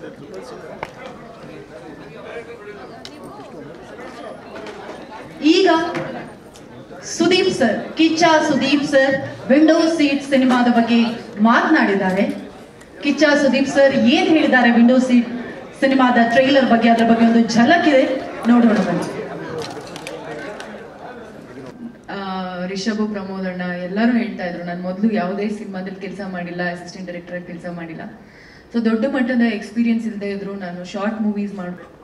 ಈಗ Sudeep sir Kichcha Sudeep sir window seat ಸಿನಿಮಾದ ಬಗ್ಗೆ ಮಾತನಾಡಿದ್ದಾರೆ ಕಿಚ್ಚ ಸುದೀಪ್ ಸರ್ ಏನ್ ಹೇಳಿದ್ದಾರೆ ವಿಂಡೋ ಸೀಟ್ ಸಿನಿಮಾದ ಟ್ರೈಲರ್ ಬಗ್ಗೆ ಅದರ ಬಗ್ಗೆ ಒಂದು ಝಲಕ್ ಇದೆ ನೋಡೋಣ ಬನ್ನಿ ಆ, ರಿಷಭ್ ಪ್ರಮೋದ್ ಅಣ್ಣ ಎಲ್ಲರೂ ಹೇಳ್ತಾ ಇದ್ರು ನಾನು ಮೊದಲು ಯಾವುದೇ ಸಿನಿಮಾದಲ್ಲಿ ಕೆಲಸ ಮಾಡಿಲ್ಲ ಅಸಿಸ್ಟೆಂಟ್ ಡೈರೆಕ್ಟರ್ ಕೆಲಸ ಮಾಡಿಲ್ಲ ಸೊ ದೊಡ್ಡ ಮಟ್ಟದ ಎಕ್ಸ್ಪೀರಿಯನ್ಸ್ ಇಲ್ಲದೆ ಇದ್ರು ನಾನು ಶಾರ್ಟ್ ಮೂವೀಸ್ ಮಾಡ್